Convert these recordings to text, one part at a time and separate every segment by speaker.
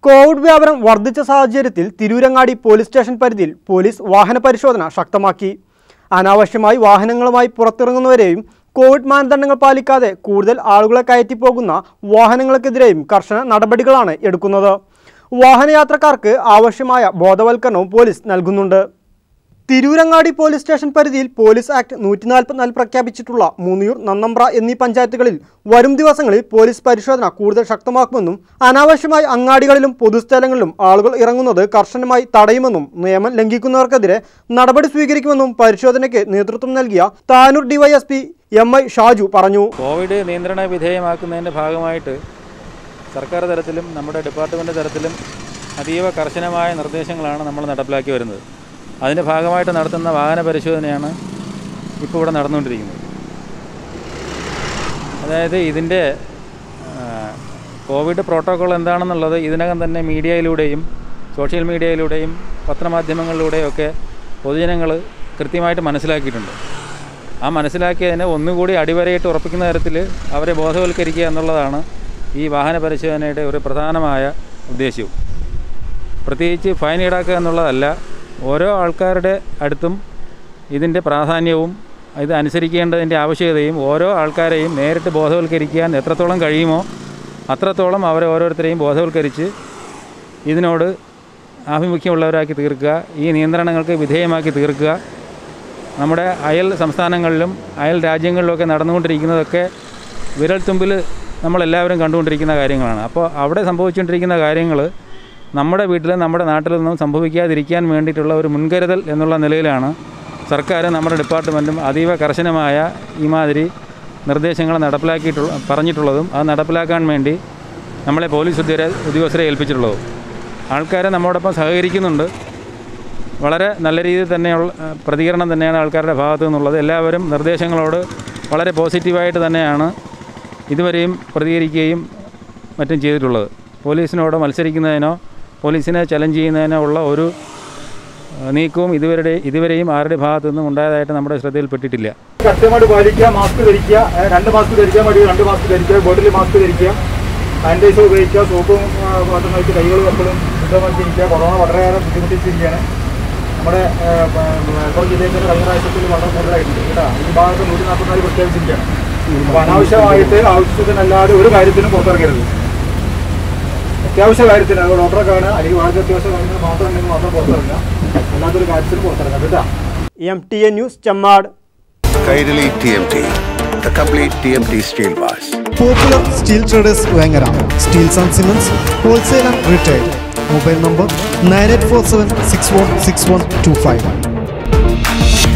Speaker 1: Covid വ്യാപനം വർദ്ധിച്ച സാഹചര്യത്തിൽ തിരൂരങ്ങാടി പോലീസ് സ്റ്റേഷൻ പരിധിയിൽ പോലീസ് വാഹന പരിശോധന ശക്തമാക്കി അനാവശ്യമായി വാഹനങ്ങളുമായി പുറത്തിറങ്ങുന്നവരെയും കോവിഡ് മാനദണ്ഡങ്ങൾ പാലിക്കാതെ കൂടുതൽ ആളുകളെ കയറ്റിപ്പോകുന്ന വാഹനങ്ങൾക്കെതിരെയും കർശന നടപടികളാണ് എടുക്കുന്നത് വാഹനയാത്രക്കാർക്ക് ആവശ്യമായ ബോധവൽക്കരണവും പോലീസ് നൽകുന്നുണ്ട് തിരൂരങ്ങാടി പോലീസ് സ്റ്റേഷൻ പരിധിയിൽ പോലീസ് ആക്ട് നൂറ്റി നാൽപ്പത്തിനാല് പ്രഖ്യാപിച്ചിട്ടുള്ള മൂന്നിയൂർ നന്നമ്പ്ര എന്നീ പഞ്ചായത്തുകളിൽ വരും ദിവസങ്ങളിൽ പോലീസ് പരിശോധന കൂടുതൽ ശക്തമാക്കുമെന്നും അനാവശ്യമായി അങ്ങാടികളിലും പൊതുസ്ഥലങ്ങളിലും ആളുകൾ ഇറങ്ങുന്നത് കർശനമായി തടയുമെന്നും നിയമം ലംഘിക്കുന്നവർക്കെതിരെ നടപടി സ്വീകരിക്കുമെന്നും പരിശോധനയ്ക്ക് നേതൃത്വം നൽകിയ Tanur DYSP M I Shaju പറഞ്ഞു
Speaker 2: കോവിഡ് നിയന്ത്രണ വിധേയമാക്കുന്നതിൻ്റെ ഭാഗമായിട്ട് സർക്കാർ തലത്തിലും നമ്മുടെ ഡിപ്പാർട്ട്മെൻറ്റ് തലത്തിലും അതീവ കർശനമായ നിർദ്ദേശങ്ങളാണ് നമ്മൾ നടപ്പിലാക്കി വരുന്നത് അതിൻ്റെ ഭാഗമായിട്ട് നടത്തുന്ന വാഹന പരിശോധനയാണ് ഇപ്പോൾ ഇവിടെ നടന്നുകൊണ്ടിരിക്കുന്നത് അതായത് ഇതിൻ്റെ ആ, കോവിഡ് പ്രോട്ടോക്കോൾ എന്താണെന്നുള്ളത് ഇതിനകം തന്നെ മീഡിയയിലൂടെയും സോഷ്യൽ മീഡിയയിലൂടെയും പത്രമാധ്യമങ്ങളിലൂടെയും ഒക്കെ പൊതുജനങ്ങൾ കൃത്യമായിട്ട് മനസ്സിലാക്കിയിട്ടുണ്ട് ആ മനസ്സിലാക്കിയതിനെ ഒന്നുകൂടി അടിവരയിട്ട് ഉറപ്പിക്കുന്ന തരത്തിൽ അവരെ ബോധവൽക്കരിക്കുക എന്നുള്ളതാണ് ഈ വാഹന പരിശോധനയുടെ ഒരു പ്രധാനമായ ഉദ്ദേശ്യവും പ്രത്യേകിച്ച് ഫൈൻ ഈടാക്കുക എന്നുള്ളതല്ല ഓരോ ആൾക്കാരുടെ അടുത്തും ഇതിൻ്റെ പ്രാധാന്യവും ഇത് അനുസരിക്കേണ്ടതിൻ്റെ ആവശ്യകതയും ഓരോ ആൾക്കാരെയും നേരിട്ട് ബോധവൽക്കരിക്കാൻ എത്രത്തോളം കഴിയുമോ അത്രത്തോളം അവരെ ഓരോരുത്തരെയും ബോധവൽക്കരിച്ച് ഇതിനോട് ആഭിമുഖ്യമുള്ളവരാക്കി തീർക്കുക ഈ നിയന്ത്രണങ്ങൾക്ക് വിധേയമാക്കി തീർക്കുക നമ്മുടെ അയൽ സംസ്ഥാനങ്ങളിലും അയൽ രാജ്യങ്ങളിലുമൊക്കെ നടന്നുകൊണ്ടിരിക്കുന്നതൊക്കെ വിരൽത്തുമ്പിൽ നമ്മളെല്ലാവരും കണ്ടുകൊണ്ടിരിക്കുന്ന കാര്യങ്ങളാണ് അപ്പോൾ അവിടെ സംഭവിച്ചുകൊണ്ടിരിക്കുന്ന കാര്യങ്ങൾ നമ്മുടെ വീട്ടിലും നമ്മുടെ നാട്ടിലൊന്നും സംഭവിക്കാതിരിക്കാൻ വേണ്ടിയിട്ടുള്ള ഒരു മുൻകരുതൽ എന്നുള്ള നിലയിലാണ് സർക്കാർ നമ്മുടെ ഡിപ്പാർട്ട്മെൻറ്റും അതീവ കർശനമായ ഈ മാതിരി നിർദ്ദേശങ്ങൾ നടപ്പിലാക്കിയിട്ടുള്ള പറഞ്ഞിട്ടുള്ളതും അത് നടപ്പിലാക്കാൻ വേണ്ടി നമ്മളെ പോലീസ് ഉദ്യോഗ ഉദ്യോഗസ്ഥരെ ഏൽപ്പിച്ചിട്ടുള്ളതും ആൾക്കാരെ നമ്മോടൊപ്പം സഹകരിക്കുന്നുണ്ട് വളരെ നല്ല രീതിയിൽ തന്നെയുള്ള ആ, പ്രതികരണം തന്നെയാണ് ആൾക്കാരുടെ ഭാഗത്തു നിന്നുള്ളത് എല്ലാവരും നിർദ്ദേശങ്ങളോട് വളരെ പോസിറ്റീവായിട്ട് തന്നെയാണ് ഇതുവരെയും പ്രതികരിക്കുകയും മറ്റും ചെയ്തിട്ടുള്ളത് പോലീസിനോട് മത്സരിക്കുന്നതിനോ പോലീസിനെ ചലഞ്ച് ചെയ്യുന്നതിനോ ഉള്ള ഒരു ആ, നീക്കവും ഇതുവരെ ഇതുവരെയും ആരുടെ ഭാഗത്തു നിന്നും ഉണ്ടായതായിട്ട് നമ്മുടെ ശ്രദ്ധയിൽപ്പെട്ടിട്ടില്ല
Speaker 3: കൃത്യമായിട്ട് പാലിക്കുക മാസ്ക് ധരിക്കുക ഏഹ് രണ്ട് മാസ്ക് ധരിക്കാൻ വേണ്ടി രണ്ട് മാസ്ക് ധരിക്കുക ബോട്ടിൽ മാസ്ക് ധരിക്കുക സാനിറ്റൈസർ ഉപയോഗിക്കുക സോപ്പും വാട്ടർ വെച്ച് കൈകൾ എപ്പോഴും ശുദ്ധമാക്കിയിരിക്കുക കൊറോണ വളരെയേറെ ബുദ്ധിമുട്ടിച്ചിരിക്കുകയാണ് നമ്മുടെ ഏഹ്, പ- മലപ്പുറം ജില്ലയിൽ തന്നെ കഴിഞ്ഞ പ്രാവശ്യത്തിൽ വളരെ കൂടുതലായിട്ടുണ്ട് കേട്ടോ ഈ ഭാഗത്ത് നൂറ്റി നാൽപ്പത്തിനാല് പ്രത്യേകിച്ചിരിക്കുകയാണ് അപ്പോൾ അനാവശ്യമായിട്ട് ആവശ്യത്തിനല്ലാതെ ഒരു കാര്യത്തിനും പുറത്തിറങ്ങരുത് അത്യാവശ്യ കാര്യത്തിന് അത് ഡോക്ടറെ കാണുക അല്ലെങ്കിൽ വളരെ അത്യാവശ്യ കാര്യങ്ങൾ മാത്രം ഉണ്ടെങ്കിൽ മാത്രം പുറത്തിറങ്ങുക അല്ലാത്തൊരു കാര്യത്തിന് പുറത്തിറങ്ങാം കേട്ടോ
Speaker 1: M T A news Chemmad
Speaker 4: Kairali TMT, the complete TMT steel bars.
Speaker 5: Popular Steel Traders Vangara, Steels and Cements, Wholesale and Retail. Mobile number 9847 616125.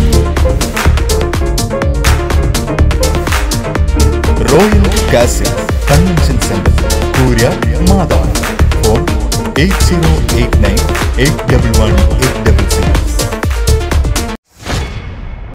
Speaker 6: Royal Castle Convention Center, Korea, Madhavan. Phone 8089 811 811.